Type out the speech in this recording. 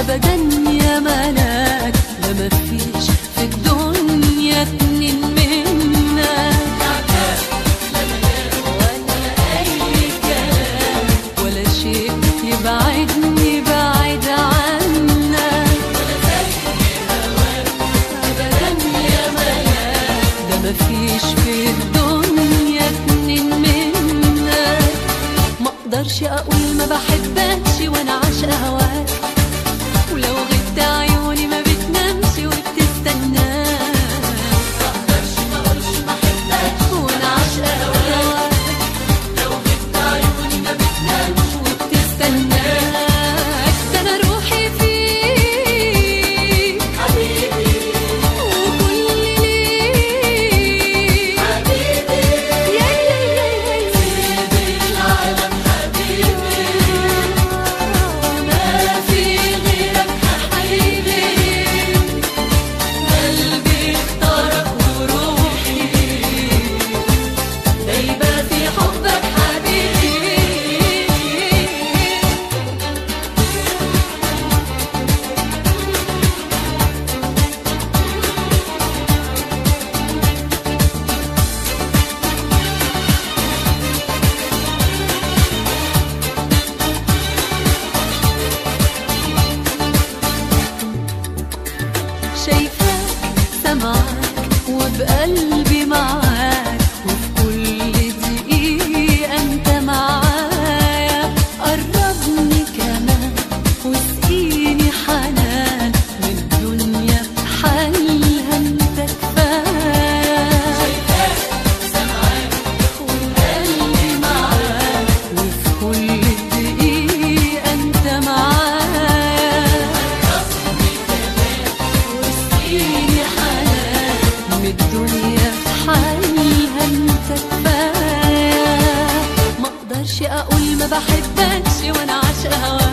ابدا يا ملاك ده مفيش في الدنيا اتنين منك ولا اي كلام ولا شيء يبعدني بعيد عنك ابدا يا ملاك ده مفيش في الدنيا اتنين منك ما اقدرش اقول ما بحبكش وانا عاشقه هواك ولو غبت عيوني ما بتنامش وبتستناك ما اقدرش ما اقولش بحبك وانا عاشقه هواك لو غبت عيوني ما بتنامش وبتستناك ده انا روحي فيك حبيبي وكل ليك حبيبي يا يا يا يا سيدي العالم حبيبي ما في غيرك حبيبي قلبي اختارك وروحي دايبة في حبك حبيبي شايفاك سامعاك وبقلبي معاك وفي كل دقيقة انت معايا قربني كمان واسقيني حنان من الدنيا حالها انت كفاية شايفاك سامعاك وبقلبي معاك وفي كل دقيقة انت معايا واسقيني حنان من الدنيا حالها انت كفايه ما اقدرش اقول ما بحبكش وانا عاشقه هواك